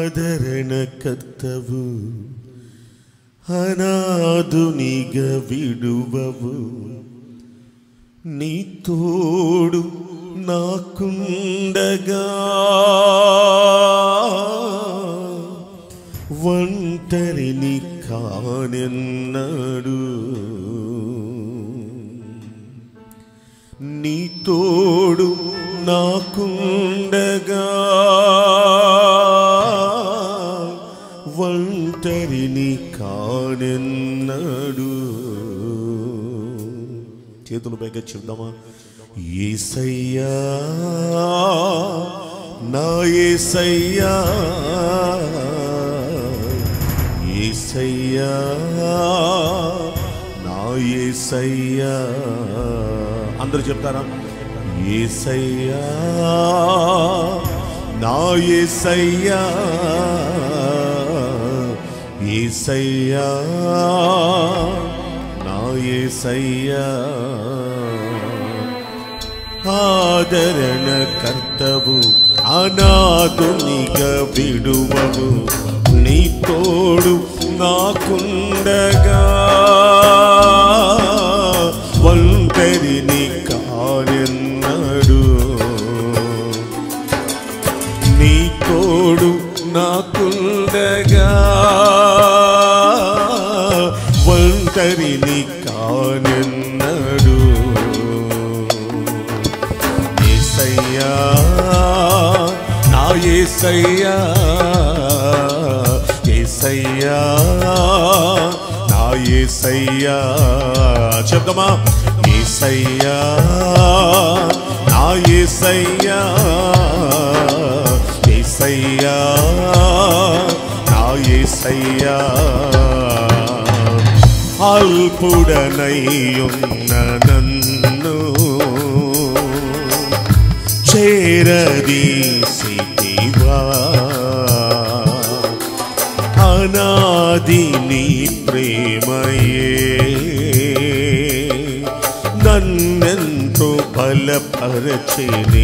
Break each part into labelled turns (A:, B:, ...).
A: ఆదరణ కర్తవు అనాదునిగ విడువవు నీ తోడు నాకుండగా ఒంటరిని కానెన్నడు నీ తోడు నాకుండగా ఒంటరిని కానెన్నడు చేతులు పైగా చెప్దామా ఏసయ్యా నా ఏసయ్యా ఏసయ్యా నా ఏసయ్యా అందరూ చెప్తారా ఏసయ్యా నా ఏసయ్యా ఏసయ్యా నా ఏసయ్యా ఆదరణ కర్తవు అనాథునిగా విడువవు నీ తోడు నాకుండగా ఒంటరిని కానెన్నడు నీ తోడు నాకుండగా ఒంటరిని కానెన్నడు ఏసయ్యా నా ఏసయ్యా ఏసయ్యా నా ఏసయ్యా చెప్దామా ఏసయ్యా నా ఏసయ్యా ఏసయ్యా నా ఏసయ్యా అల్పుడనయ్యున్న నన్ను చేరదీసివా అనాది నీ ప్రేమయే నన్నెంతో బలపరచినే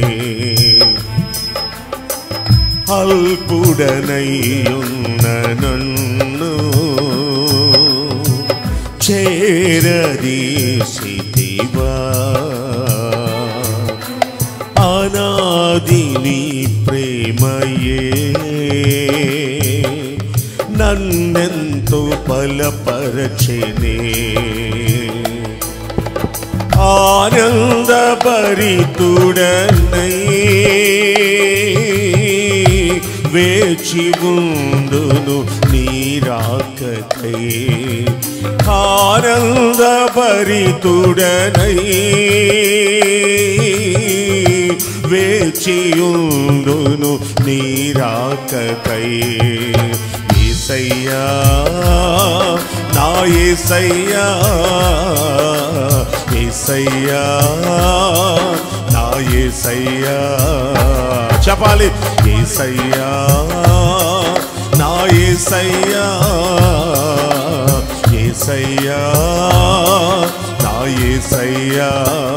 A: అల్పుడనయ్యున్న నన్ను చేరదీసివా అనాది నీ ప్రేమయే నన్నెంతో బలపరచెనే ఆనంద పరితుడనై వేచి ఉందును నీరాకై ఆనంద పరితుడనై వేచియుండును నీరాకై ఏసయ్యా నా ఏసయ్యా ఏసయ్యా నా ఏసయ్యా చెప్పాలి ఏసయ్యా నా ఏసయ్యా ఏసయ్యా నా ఏసయ్యా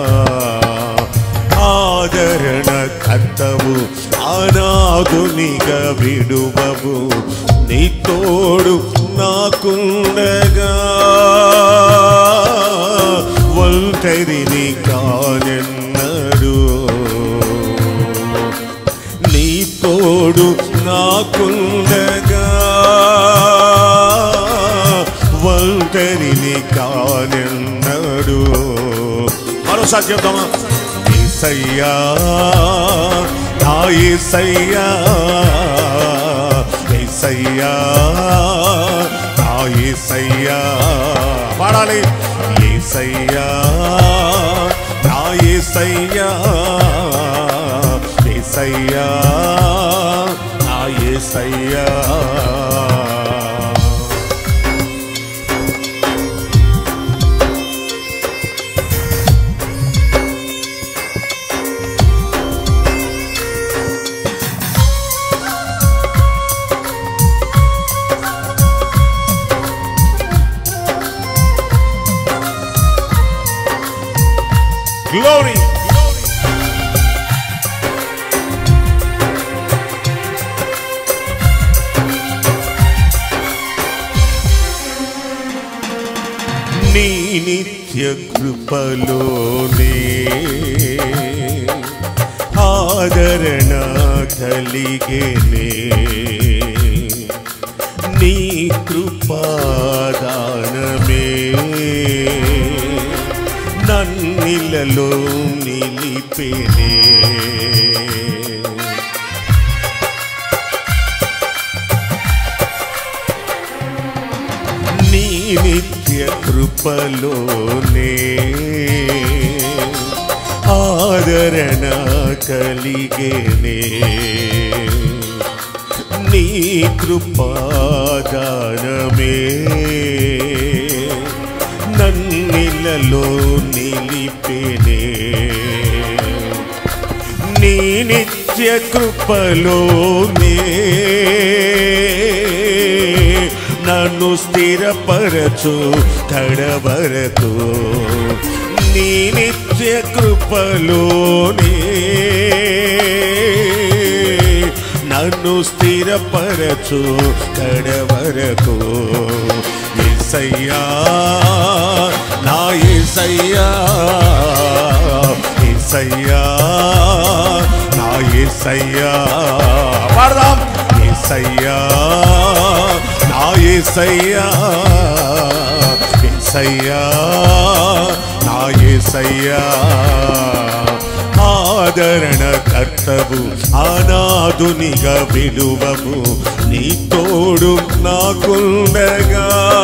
A: ఆదరణ కర్తవు అనాథునిగా విడువవు నీ తోడు నాకుండగా ఒంటరిని కానెన్నడు నీ తోడు నాకుండగా ఒంటరిని కానెన్నడు మరోసారి చెప్తామా ఏసయ్యా నా ఏసయ్యా ఏసయ్యా నా ఏసయ్యా పాడాలి ఏసయ్యా నా ఏసయ్యా ఏసయ్యా నా ఏసయ్యా Glory. నీ నిత్య కృపలోనే ఆదరణ కలిగేనే నీ కృపాదానమే నన్నిలలో నిలిపేనే నీ నిత్య కృపలోనే ఆదరణ కలిగేనే నీ కృపాదానమే నన్నిలలో నిలిపేనే నీ నిత్య కృపలోనే నన్ను స్థిరపరచు తడబరతు నీ నిత్య కృపలోనే నన్ను స్థిరపరచు కడవరకు ఏసయ్యా నా ఏసయ్యా ఏసయ్యా నా ఏసయ్యా పాడదాం ఏసయ్యా నా ఏసయ్యా ఏసయ్యా నా ఏసయ్యా ఆదరణ కర్తవు అనాదునిగా విలువము నీ తోడు నాకుండగా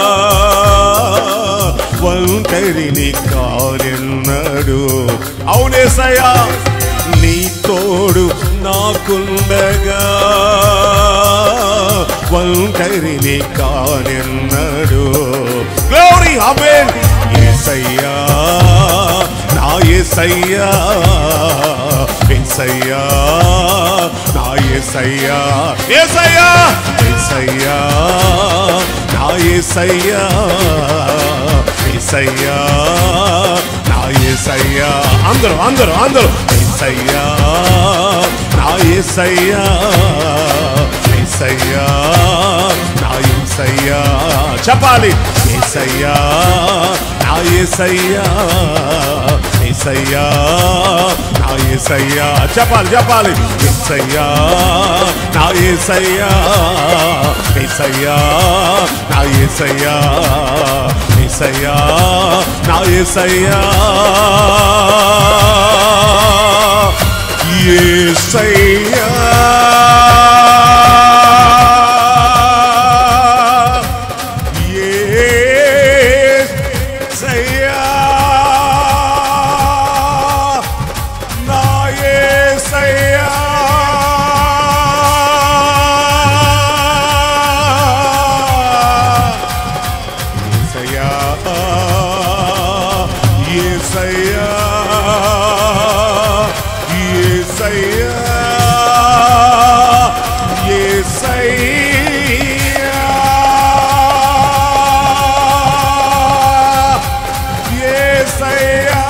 A: ఒంటరిని కారెన్నడు అవునేసయ్యా నీ తోడు నాకుండగా ఒంటరిని కారెన్నడు గ్లోరీ ఆమేన్ యేసయ్యా నా యేసయ్యా యేసయ్యా నా యేసయ్యా యేసయ్యా యేసయ్యా నా యేసయ్యా యేసయ్యా నా యేసయ్యా అందరూ అందరూ అందరూ యేసయ్యా నా యేసయ్యా యేసయ్యా నా యేసయ్యా చెప్పాలి యేసయ్యా నా యేసయ్యా యేసయ్యా నా యేసయ్యా చెప్పాలి చెప్పాలి యేసయ్యా నా యేసయ్యా యేసయ్యా నా యేసయ్యా యేసయ్యా నా యేసయ్యా యేసయ్యా యేసయ్యా నా యేసయ్యా యేసయ్యా యేసయ్యా యేసయ్యా యేసయ్యా యేసయ్యా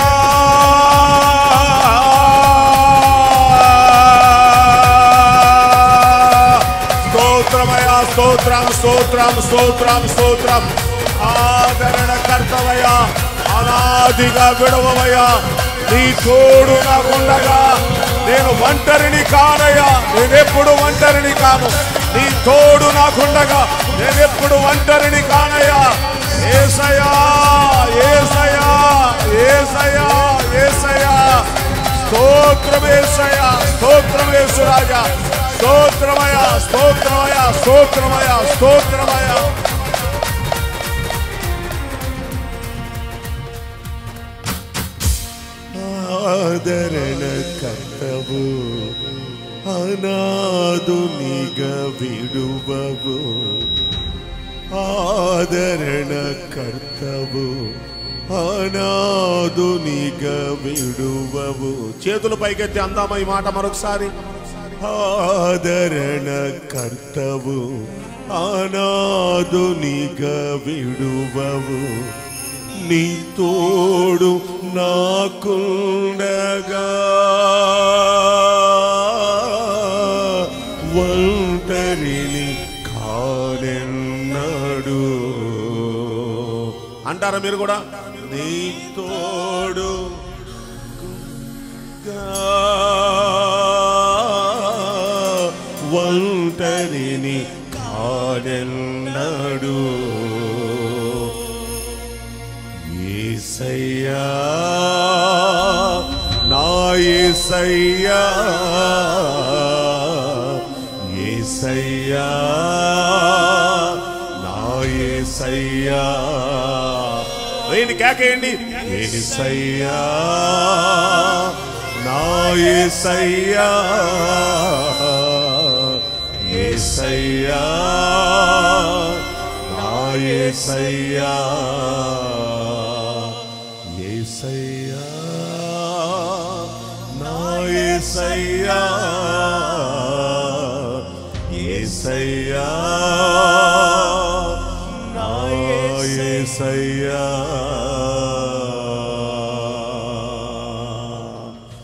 A: స్తోత్రమయా స్తోత్రం స్తోత్రం స్తోత్రం స్తోత్రం ఆదరణ కర్తవయ్యా అనాదిగా విడవవయ్యా నీ తోడు నాకుండగా నేను ఒంటరిని కానయ్యా నేనెప్పుడు ఒంటరిని కాను నీ తోడు నాకుండగా నేనెప్పుడు ఒంటరిని కానయ్యా ఏసయా ఏసయా ఏసయా ఏసయా స్తోత్రమేసయ స్తోత్రమేసు రాజా స్తోత్రమయ స్తోత్రమయ స్తోత్రమయ స్తోత్రమయ ఆదరణ కర్తవు అనాదునిగ విడువవు ఆదరణ కర్తవు అనాదునిగ విడువవు చేతుల పైకెత్తి అందామా ఈ మాట మరొకసారి ఆదరణ కర్తవు అనాదునిగ విడువవు నీ తోడు నాకుండగా ఒంటరిని కానెన్నడు అంటారా మీరు కూడా నీ తోడు ఒంటరిని కాడెన్నడు ఏసయ్యా నా ఏసయ్యా ఏసయ్యా నా ఏసయ్యా రేణి కేకేయండి ఏసయ్యా నా ఏసయ్యా ఏసయ్యా నా ఏసయ్యా ఏసయ్యా నా ఏసయ్యా ఏసయ్యా నా ఏసయ్యా